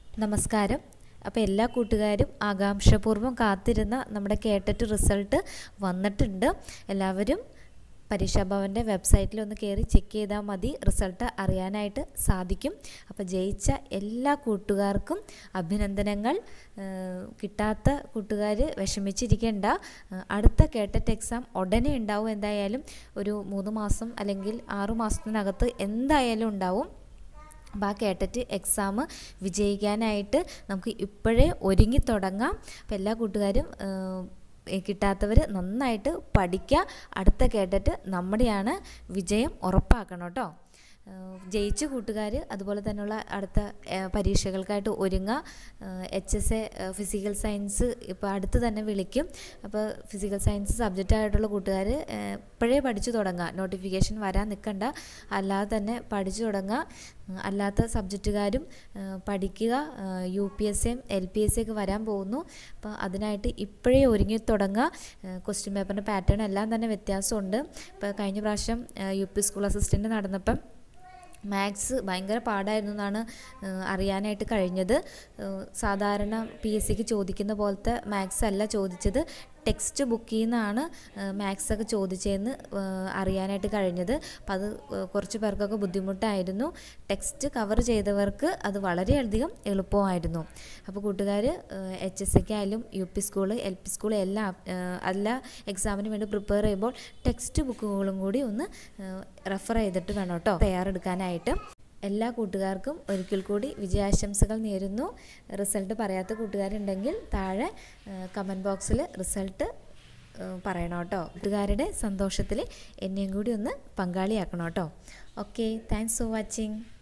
നമസ്കാരം അപ്പോൾ എല്ലാ കൂട്ടുകാരും ആകാംക്ഷപൂർവ്വം കാത്തിരുന്ന നമ്മുടെ കേട്ടിട്ട് റിസൾട്ട് വന്നിട്ടുണ്ട് എല്ലാവരും പരീക്ഷാഭവൻ്റെ വെബ്സൈറ്റിൽ ഒന്ന് കയറി ചെക്ക് ചെയ്താൽ മതി റിസൾട്ട് അറിയാനായിട്ട് സാധിക്കും അപ്പോൾ ജയിച്ച എല്ലാ കൂട്ടുകാർക്കും അഭിനന്ദനങ്ങൾ ഏഹ് കിട്ടാത്ത കൂട്ടുകാർ വിഷമിച്ചിരിക്കേണ്ട ഏഹ് അടുത്ത കേട്ടറ്റ് എക്സാം ഉടനെ ഉണ്ടാവും എന്തായാലും ഒരു മൂന്ന് മാസം അല്ലെങ്കിൽ ആറു മാസത്തിനകത്ത് എന്തായാലും ഉണ്ടാവും അപ്പോൾ ആ കേട്ടിട്ട് എക്സാം വിജയിക്കാനായിട്ട് നമുക്ക് ഇപ്പോഴേ ഒരുങ്ങി തുടങ്ങാം അപ്പോൾ എല്ലാ കൂട്ടുകാരും കിട്ടാത്തവർ നന്നായിട്ട് പഠിക്കുക അടുത്ത കേട്ടിട്ട് നമ്മുടെയാണ് വിജയം ഉറപ്പാക്കണം കേട്ടോ ജയിച്ച കൂട്ടുകാർ അതുപോലെ തന്നെയുള്ള അടുത്ത പരീക്ഷകൾക്കായിട്ട് ഒരുങ്ങുക H S A physical science ഇപ്പോൾ അടുത്ത് തന്നെ വിളിക്കും അപ്പോൾ ഫിസിക്കൽ സയൻസ് സബ്ജക്റ്റ് ആയിട്ടുള്ള കൂട്ടുകാർ ഇപ്പോഴേ പഠിച്ചു തുടങ്ങുക നോട്ടിഫിക്കേഷൻ വരാൻ നിൽക്കണ്ട അല്ലാതെ തന്നെ പഠിച്ചു തുടങ്ങുക അല്ലാത്ത സബ്ജക്റ്റുകാരും പഠിക്കുക U P S M L P S C ഒക്കെ വരാൻ പോകുന്നു അപ്പോൾ അതിനായിട്ട് ഇപ്പോഴേ ഒരുങ്ങി തുടങ്ങുക ക്വസ്റ്റ്യൻ പേപ്പറിൻ്റെ പാറ്റേൺ എല്ലാം തന്നെ വ്യത്യാസമുണ്ട് ഇപ്പോൾ കഴിഞ്ഞ പ്രാവശ്യം യു പി സ്കൂൾ അസിസ്റ്റൻ്റ് നടന്നപ്പം മാത്സ് ഭയങ്കര പാടായിരുന്നു എന്നാണ് അറിയാനായിട്ട് കഴിഞ്ഞത് സാധാരണ പി എസ് സിക്ക് ചോദിക്കുന്ന പോലത്തെ മാത്സ് അല്ല ചോദിച്ചത് ടെക്സ്റ്റ് ബുക്കിൽ നിന്നാണ് മാത്സ് ഒക്കെ ചോദിച്ചതെന്ന് അറിയാനായിട്ട് കഴിഞ്ഞത് അപ്പം അത് കുറച്ച് പേർക്കൊക്കെ ബുദ്ധിമുട്ടായിരുന്നു ടെക്സ്റ്റ് കവർ ചെയ്തവർക്ക് അത് വളരെയധികം എളുപ്പമായിരുന്നു അപ്പോൾ കൂട്ടുകാർ എച്ച് എസ് സിക്കായാലും U P school L P school എല്ലാം എല്ലാ എക്സാമിന് വേണ്ടി പ്രിപ്പയർ ചെയ്യുമ്പോൾ ടെക്സ്റ്റ് ബുക്കുകളും കൂടി ഒന്ന് റെഫർ ചെയ്തിട്ട് വേണം കേട്ടോ തയ്യാറെടുക്കാനായിട്ട് എല്ലാ കൂട്ടുകാർക്കും ഒരിക്കൽ കൂടി വിജയാശംസകൾ നേരുന്നു റിസൾട്ട് പറയാത്ത കൂട്ടുകാരുണ്ടെങ്കിൽ താഴെ കമൻറ്റ് ബോക്സിൽ റിസൾട്ട് പറയണം കേട്ടോ കൂട്ടുകാരുടെ സന്തോഷത്തിൽ എന്നെയും കൂടി ഒന്ന് പങ്കാളിയാക്കണം കേട്ടോ ഓക്കെ താങ്ക്സ് ഫോർ വാച്ചിങ്